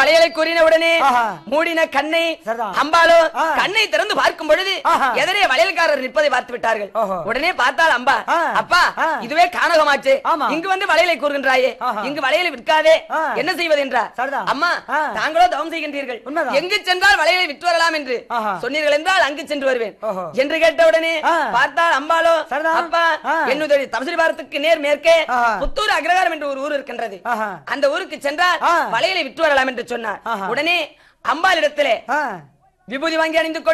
வளையலை கூறின உடனே ஆஹா. மூடின கண்ணை சரிதான். அம்பாலோ ஆ. கண்ணை திறந்து பார்க்கும் பொழுது ஆஹா. எதிரே வளையல்காரர் நிற்பதை பார்த்து விட்டார்கள் ஓஹோ. உடனே பார்த்தால் அம்பா ஆ. அப்பா ஆ. இதுவே கானகமாச்சு ஆமா. இங்கு வந்து வளையலை கூறுகின்றாயே ஆஹா. இங்கு வளையலை விற்காதே ஆ. என்ன செய்வது என்றார் சரிதான். அம்மா ஆ. தாங்களோ தவம் செய்கின்றீர்கள் உண்மைதான். எங்கு சென்றால் வளையலை விற்று வரலாம் என்று ஆஹா. சொன்னீர்கள் என்றால் அங்கு சென்று வருவேன் ஓஹோ. என்று கேட்டவுடனே ஆ. பார்த்தால் அம்பாலோ சரிதான். அப்பா ஆ. என்னுடைய தபசிரி பாரத்துக்கு நேர் மேற்கே ஆஹா. புத்தூர் அக்ரகாரம் என்று ஒரு ஊர் இருக்கின்றது ஆஹா. அந்த ஊருக்கு சென்றால் ஆ. வளையலை விற்று வரலாம் என்று சொன்னார் ஆஹா. உடனே அம்பாளிடத்திலே ஆ விபூதி வாங்கி அணிந்து கொண்டு